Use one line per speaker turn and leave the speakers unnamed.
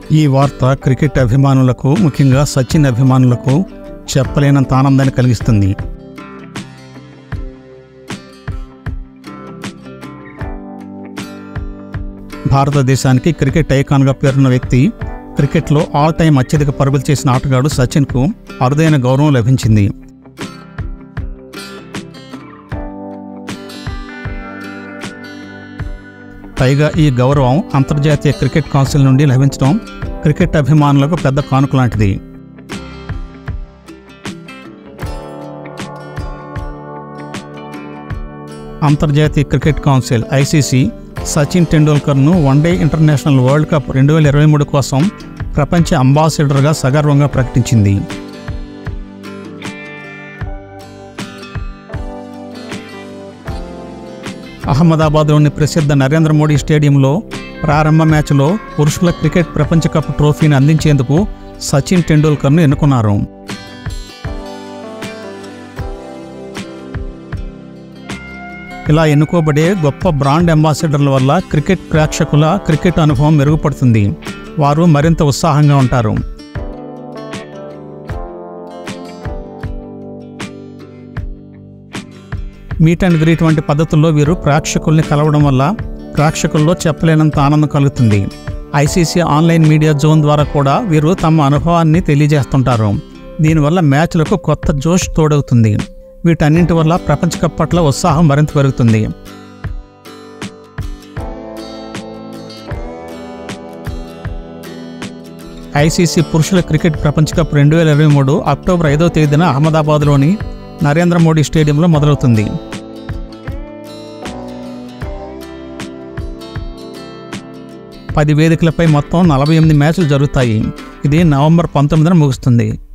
ఈ వార్త క్రికెట్ అభిమానులకు ముఖ్యంగా సచిన్ అభిమానులకు చెప్పలేనంత ఆనందాన్ని కలిగిస్తుంది భారతదేశానికి క్రికెట్ ఐకాన్గా పేరున్న వ్యక్తి క్రికెట్లో ఆల్ టైం అత్యధిక పరుగులు చేసిన ఆటగాడు సచిన్కు అరుదైన గౌరవం లభించింది పైగా ఈ గౌరవం అంతర్జాతీయ క్రికెట్ కౌన్సిల్ నుండి లభించడం క్రికెట్ అభిమానులకు పెద్ద కానుక లాంటిది అంతర్జాతీయ క్రికెట్ కౌన్సిల్ ఐసీసీ సచిన్ టెండూల్కర్ను వన్డే ఇంటర్నేషనల్ వరల్డ్ కప్ రెండు వేల ఇరవై మూడు కోసం ప్రపంచ అంబాసిడర్గా సగర్వంగా ప్రకటించింది అహ్మదాబాద్లోని ప్రసిద్ధ నరేంద్ర మోడీ స్టేడియంలో ప్రారంభ మ్యాచ్లో పురుషుల క్రికెట్ ప్రపంచ కప్ ట్రోఫీని అందించేందుకు సచిన్ టెండూల్కర్ను ఎన్నుకున్నారు ఇలా ఎన్నుకోబడే గొప్ప బ్రాండ్ అంబాసిడర్ల వల్ల క్రికెట్ ప్రేక్షకుల క్రికెట్ అనుభవం మెరుగుపడుతుంది వారు మరింత ఉత్సాహంగా ఉంటారు మీట్ అండ్ గ్రీట్ వంటి పద్ధతుల్లో వీరు ప్రేక్షకుల్ని కలవడం వల్ల ప్రేక్షకుల్లో చెప్పలేనంత ఆనందం కలుగుతుంది ఐసీసీ ఆన్లైన్ మీడియా జోన్ ద్వారా కూడా వీరు తమ అనుభవాన్ని తెలియజేస్తుంటారు దీనివల్ల మ్యాచ్లకు కొత్త జోష్ తోడవుతుంది వీటన్నింటి వల్ల ప్రపంచ కప్ పట్ల ఉత్సాహం మరింత పెరుగుతుంది ఐసీసీ పురుషుల క్రికెట్ ప్రపంచ కప్ రెండు వేల ఇరవై మూడు అక్టోబర్ ఐదో తేదీన అహ్మదాబాద్లోని నరేంద్ర మోడీ స్టేడియంలో మొదలవుతుంది పది వేదికలపై మొత్తం నలభై ఎనిమిది మ్యాచ్లు జరుగుతాయి ఇది నవంబర్ పంతొమ్మిదిన ముగుస్తుంది